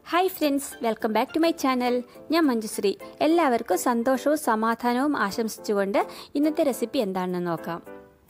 hi friends welcome back to my channel ഞാൻ മഞ്ജുശ്രീ എല്ലാവർക്കും സന്തോഷവും സമാധാനവും ആശംസിച്ചുകൊണ്ട് ഇന്നത്തെ റെസിപ്പി എന്താണെന്ന് നോക്കാം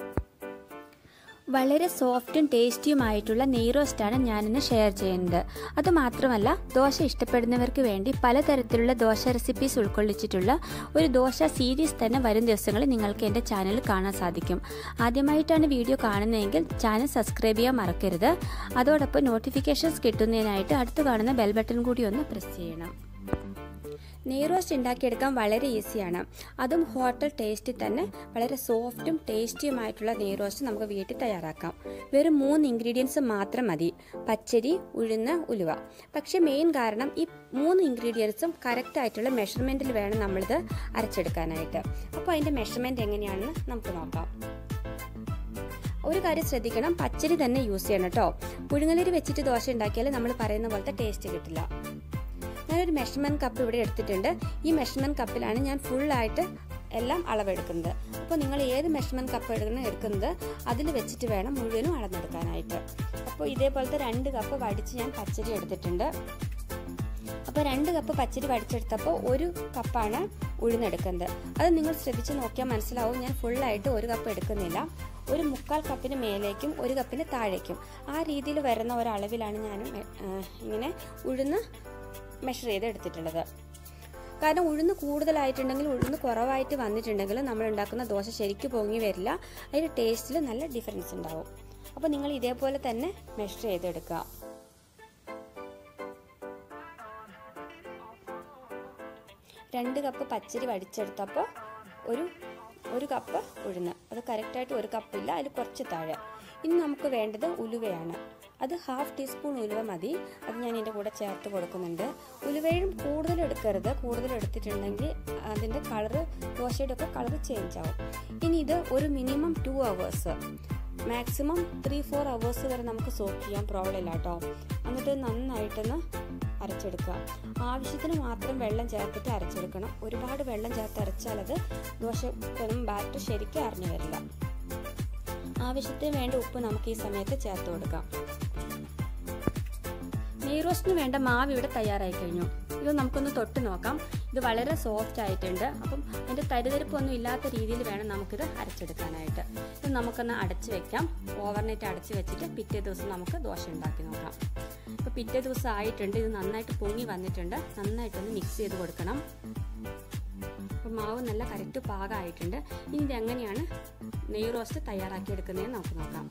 വളരെ സോഫ്റ്റും ടേസ്റ്റിയുമായിട്ടുള്ള നെയ് റോസ്റ്റാണ് ഞാനിന്ന് ഷെയർ ചെയ്യുന്നത് അതുമാത്രമല്ല ദോശ ഇഷ്ടപ്പെടുന്നവർക്ക് വേണ്ടി പലതരത്തിലുള്ള ദോശ റെസിപ്പീസ് ഉൾക്കൊള്ളിച്ചിട്ടുള്ള ഒരു ദോശ സീരീസ് തന്നെ വരും ദിവസങ്ങളിൽ നിങ്ങൾക്ക് എൻ്റെ ചാനലിൽ കാണാൻ സാധിക്കും ആദ്യമായിട്ടാണ് വീഡിയോ കാണുന്നതെങ്കിൽ ചാനൽ സബ്സ്ക്രൈബ് ചെയ്യാൻ മറക്കരുത് അതോടൊപ്പം നോട്ടിഫിക്കേഷൻസ് കിട്ടുന്നതിനായിട്ട് അടുത്ത് കാണുന്ന ബെൽ ബട്ടൺ കൂടി ഒന്ന് പ്രസ് ചെയ്യണം നെയ് റോസ്റ്റ് ഉണ്ടാക്കിയെടുക്കാൻ വളരെ ഈസിയാണ് അതും ഹോട്ടൽ ടേസ്റ്റിൽ തന്നെ വളരെ സോഫ്റ്റും ടേസ്റ്റിയുമായിട്ടുള്ള നെയ് റോസ്റ്റ് നമുക്ക് വീട്ടിൽ തയ്യാറാക്കാം വെറും മൂന്ന് ഇൻഗ്രീഡിയൻസ് മാത്രം മതി പച്ചരി ഉഴുന്ന് ഉലുവ പക്ഷെ മെയിൻ കാരണം ഈ മൂന്ന് ഇൻഗ്രീഡിയൻസും കറക്റ്റ് ആയിട്ടുള്ള മെഷർമെൻറ്റിൽ വേണം നമ്മളിത് അരച്ചെടുക്കാനായിട്ട് അപ്പോൾ അതിൻ്റെ മെഷർമെൻറ്റ് എങ്ങനെയാണെന്ന് നമുക്ക് നോക്കാം ഒരു കാര്യം ശ്രദ്ധിക്കണം പച്ചരി തന്നെ യൂസ് ചെയ്യണം കേട്ടോ പുഴുങ്ങലരി വെച്ചിട്ട് ദോശ ഉണ്ടാക്കിയാൽ നമ്മൾ പറയുന്ന പോലത്തെ ടേസ്റ്റ് കിട്ടില്ല ഞാനൊരു മെഷർമെൻറ്റ് കപ്പ് ഇവിടെ എടുത്തിട്ടുണ്ട് ഈ മെഷർമെൻറ്റ് കപ്പിലാണ് ഞാൻ ഫുള്ളായിട്ട് എല്ലാം അളവെടുക്കുന്നത് അപ്പോൾ നിങ്ങൾ ഏത് മെഷർമെൻറ്റ് കപ്പ് എടുക്കുന്ന എടുക്കുന്നത് അതിൽ വെച്ചിട്ട് വേണം മുഴുവനും അളന്നെടുക്കാനായിട്ട് അപ്പോൾ ഇതേപോലത്തെ രണ്ട് കപ്പ് വടിച്ച് ഞാൻ പച്ചരി എടുത്തിട്ടുണ്ട് അപ്പോൾ രണ്ട് കപ്പ് പച്ചരി വടിച്ചെടുത്തപ്പോൾ ഒരു കപ്പാണ് ഉഴുന്നെടുക്കുന്നത് അത് നിങ്ങൾ ശ്രദ്ധിച്ച് നോക്കിയാൽ മനസ്സിലാവും ഞാൻ ഫുള്ളായിട്ട് ഒരു കപ്പ് എടുക്കുന്നില്ല ഒരു മുക്കാൽ കപ്പിന് മേലേക്കും ഒരു കപ്പിന് താഴേക്കും ആ രീതിയിൽ വരുന്ന ഒരളവിലാണ് ഞാൻ ഇങ്ങനെ ഉഴുന്ന് മെഷർ ചെയ്ത് എടുത്തിട്ടുള്ളത് കാരണം ഉഴുന്ന് കൂടുതലായിട്ടുണ്ടെങ്കിൽ ഉഴുന്ന് കുറവായിട്ട് വന്നിട്ടുണ്ടെങ്കിൽ നമ്മൾ ഉണ്ടാക്കുന്ന ദോശ ശരിക്കും പൊങ്ങി വരില്ല അതിൻ്റെ ടേസ്റ്റിൽ നല്ല ഡിഫറൻസ് ഉണ്ടാവും അപ്പോൾ നിങ്ങൾ ഇതേപോലെ തന്നെ മെഷർ ചെയ്തെടുക്കുക രണ്ട് കപ്പ് പച്ചരി വടിച്ചെടുത്തപ്പോൾ ഒരു ഒരു കപ്പ് ഉഴുന്ന് അത് കറക്റ്റായിട്ട് ഒരു കപ്പില്ല അതിൽ കുറച്ച് താഴെ ഇനി നമുക്ക് വേണ്ടത് ഉലുവയാണ് അത് ഹാഫ് ടീസ്പൂൺ ഉലുവ മതി അത് ഞാൻ ഇതിൻ്റെ കൂടെ ചേർത്ത് കൊടുക്കുന്നുണ്ട് ഉലുവയും കൂടുതൽ എടുക്കരുത് കൂടുതൽ എടുത്തിട്ടുണ്ടെങ്കിൽ അതിൻ്റെ കളറ് ദോശയുടെ ഒക്കെ കളറ് ചേഞ്ച് ആവും ഇനി ഇത് ഒരു minimum two hours maximum three four hours വരെ നമുക്ക് സോക്ക് ചെയ്യാൻ പ്രോബ്ലം ഇല്ല കേട്ടോ എന്നിട്ട് നന്നായിട്ടൊന്ന് അരച്ചെടുക്കുക ആവശ്യത്തിന് മാത്രം വെള്ളം ചേർത്തിട്ട് അരച്ചെടുക്കണം ഒരുപാട് വെള്ളം ചേർത്ത് അരച്ചാൽ അത് ദോശ ബാറ്റർ ശരിക്കും അറിഞ്ഞു വരില്ല ആവശ്യത്തിന് വേണ്ട ഉപ്പ് നമുക്ക് ഈ സമയത്ത് ചേർത്ത് കൊടുക്കാം നെയ് റോസ്റ്റിന് വേണ്ട മാവ് ഇവിടെ തയ്യാറായി കഴിഞ്ഞു ഇത് നമുക്കൊന്ന് തൊട്ട് നോക്കാം ഇത് വളരെ സോഫ്റ്റ് ആയിട്ടുണ്ട് അപ്പം അതിൻ്റെ തരിതരിപ്പൊന്നും ഇല്ലാത്ത രീതിയിൽ വേണം നമുക്കിത് അരച്ചെടുക്കാനായിട്ട് ഇത് നമുക്കൊന്ന് അടച്ച് വെക്കാം ഓവർനൈറ്റ് അടച്ച് വെച്ചിട്ട് പിറ്റേ ദിവസം നമുക്ക് ദോശ ഉണ്ടാക്കി നോക്കാം ഇപ്പോൾ പിറ്റേ ദിവസം ആയിട്ടുണ്ട് ഇത് നന്നായിട്ട് പൊങ്ങി വന്നിട്ടുണ്ട് നന്നായിട്ടൊന്ന് മിക്സ് ചെയ്ത് കൊടുക്കണം അപ്പോൾ മാവ് നല്ല കറക്റ്റ് പാകമായിട്ടുണ്ട് ഇനി ഇത് എങ്ങനെയാണ് നെയ് റോസ്റ്റ് തയ്യാറാക്കി എടുക്കുന്നതെന്ന് നമുക്ക് നോക്കാം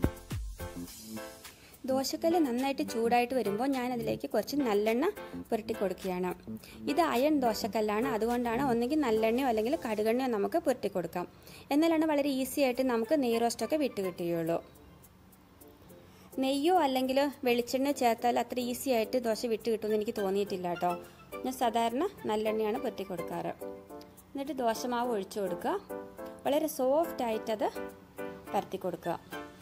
ദോശക്കല്ല് നന്നായിട്ട് ചൂടായിട്ട് വരുമ്പോൾ ഞാൻ അതിലേക്ക് കുറച്ച് നല്ലെണ്ണ പുരട്ടി കൊടുക്കുകയാണ് ഇത് അയൺ ദോശക്കല്ലാണ് അതുകൊണ്ടാണ് ഒന്നുകിൽ നല്ലെണ്ണയോ അല്ലെങ്കിൽ കടുകെണ്ണയോ നമുക്ക് പുരട്ടി കൊടുക്കാം എന്നാലാണ് വളരെ ഈസി ആയിട്ട് നമുക്ക് നെയ് റോസ്റ്റൊക്കെ വിട്ട് കിട്ടുകയുള്ളൂ നെയ്യോ അല്ലെങ്കിൽ വെളിച്ചെണ്ണ ചേർത്താൽ അത്ര ഈസി ആയിട്ട് ദോശ വിട്ട് കിട്ടുമെന്ന് എനിക്ക് തോന്നിയിട്ടില്ല കേട്ടോ ഞാൻ സാധാരണ നല്ലെണ്ണയാണ് പുരട്ടി കൊടുക്കാറ് എന്നിട്ട് ദോശമാവ് ഒഴിച്ചു കൊടുക്കുക വളരെ സോഫ്റ്റ് ആയിട്ടത് പരത്തി കൊടുക്കുക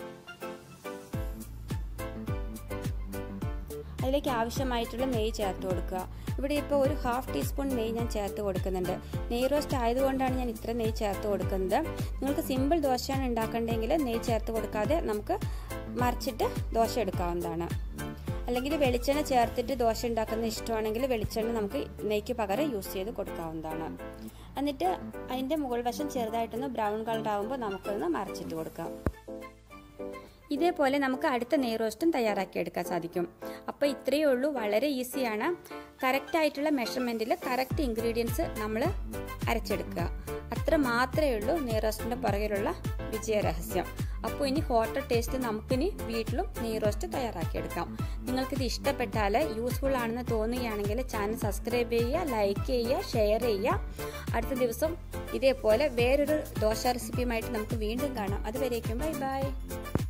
അതിലേക്ക് ആവശ്യമായിട്ടുള്ള നെയ്യ് ചേർത്ത് കൊടുക്കുക ഇവിടെ ഇപ്പോൾ ഒരു ഹാഫ് ടീസ്പൂൺ നെയ്യ് ഞാൻ ചേർത്ത് കൊടുക്കുന്നുണ്ട് നെയ്യ് റോസ്റ്റ് ആയതുകൊണ്ടാണ് ഞാൻ ഇത്ര നെയ്യ് ചേർത്ത് കൊടുക്കുന്നത് നിങ്ങൾക്ക് സിമ്പിൾ ദോശയാണ് ഉണ്ടാക്കേണ്ടതെങ്കിൽ നെയ്യ് ചേർത്ത് കൊടുക്കാതെ നമുക്ക് മറിച്ചിട്ട് ദോശ എടുക്കാവുന്നതാണ് അല്ലെങ്കിൽ വെളിച്ചെണ്ണ ചേർത്തിട്ട് ദോശ ഉണ്ടാക്കുന്ന ഇഷ്ടമാണെങ്കിൽ വെളിച്ചെണ്ണ നമുക്ക് നെയ്ക്ക് പകരം യൂസ് ചെയ്ത് കൊടുക്കാവുന്നതാണ് എന്നിട്ട് അതിൻ്റെ മുകൾ വശം ചെറുതായിട്ടൊന്ന് ബ്രൗൺ കളർ ആകുമ്പോൾ നമുക്കൊന്ന് മറിച്ചിട്ട് കൊടുക്കാം ഇതേപോലെ നമുക്ക് അടുത്ത നെയ് റോസ്റ്റും തയ്യാറാക്കി എടുക്കാൻ സാധിക്കും അപ്പോൾ ഇത്രയേ ഉള്ളൂ വളരെ ഈസിയാണ് കറക്റ്റ് ആയിട്ടുള്ള മെഷർമെൻറ്റിൽ കറക്റ്റ് ഇൻഗ്രീഡിയൻസ് നമ്മൾ അരച്ചെടുക്കുക അത്ര മാത്രമേ ഉള്ളൂ നെയ് റോസ്റ്റിൻ്റെ പുറകിലുള്ള വിജയ രഹസ്യം അപ്പോൾ ഇനി ഹോട്ടൽ ടേസ്റ്റ് നമുക്കിനി വീട്ടിലും നെയ് റോസ്റ്റ് തയ്യാറാക്കിയെടുക്കാം നിങ്ങൾക്കിത് ഇഷ്ടപ്പെട്ടാൽ യൂസ്ഫുൾ ആണെന്ന് തോന്നുകയാണെങ്കിൽ ചാനൽ സബ്സ്ക്രൈബ് ചെയ്യുക ലൈക്ക് ചെയ്യുക ഷെയർ ചെയ്യുക അടുത്ത ദിവസം ഇതേപോലെ വേറൊരു ദോശ റെസിപ്പിയുമായിട്ട് നമുക്ക് വീണ്ടും കാണാം അതുവരേക്കും ബൈ ബൈ